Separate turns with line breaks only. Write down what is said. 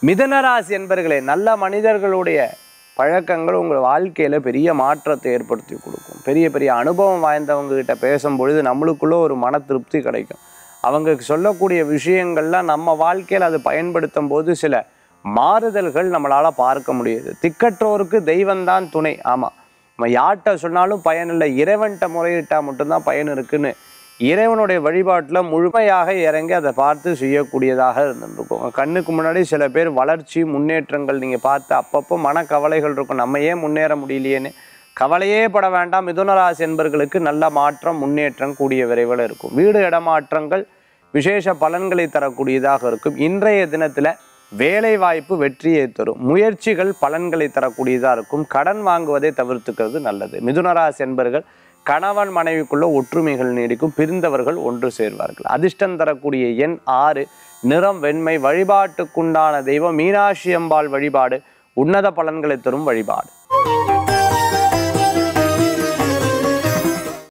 மிதனராசி என்பர்களே நல்ல மனிதர்களுடைய பழக்கங்கள் உங்கள் வாழ்க்கையில் பெரிய மாற்றத்தை ஏற்படுத்தி கொடுக்கும் பெரிய பெரிய அனுபவம் வாய்ந்தவங்க கிட்ட பேசும்பொழுது நம்மளுக்குள்ள ஒரு மன திருப்தி கிடைக்கும் அவங்க சொல்லக்கூடிய விஷயங்கள்லாம் நம்ம வாழ்க்கையில் அது பயன்படுத்தும் போது சில மாறுதல்கள் நம்மளால் பார்க்க முடியுது திக்கற்றோருக்கு தெய்வம்தான் துணை ஆமாம் நம்ம யார்கிட்ட சொன்னாலும் பயன் இல்லை இறைவன்கிட்ட முறையிட்டால் மட்டும்தான் பயன் இருக்குன்னு இறைவனுடைய வழிபாட்டில் முழுமையாக இறங்கி அதை பார்த்து செய்யக்கூடியதாக இருந்திருக்கும் உங்க கண்ணுக்கு முன்னாடி சில பேர் வளர்ச்சி முன்னேற்றங்கள் நீங்கள் பார்த்து அப்பப்போ மனக்கவலைகள் இருக்கும் நம்ம ஏன் முன்னேற முடியலையேன்னு கவலையே பட வேண்டாம் மிதுனராசி என்பர்களுக்கு நல்ல மாற்றம் முன்னேற்றம் கூடிய விரைவில் இருக்கும் வீடு இடமாற்றங்கள் விசேஷ பலன்களை தரக்கூடியதாக இருக்கும் இன்றைய தினத்தில் வேலை வாய்ப்பு வெற்றியை தரும் முயற்சிகள் பலன்களை தரக்கூடியதாக இருக்கும் கடன் வாங்குவதை தவிர்த்துக்கிறது நல்லது மிதுனராசி என்பர்கள் கணவன் மனைவிக்குள்ள ஒற்றுமைகள் நீடிக்கும் பிரிந்தவர்கள் ஒன்று சேர்வார்கள் அதிர்ஷ்டம் தரக்கூடிய எண் ஆறு நிறம் வெண்மை வழிபாட்டுக்குண்டான தெய்வம் மீனாட்சி அம்பாள் வழிபாடு உன்னத பலன்களை தரும் வழிபாடு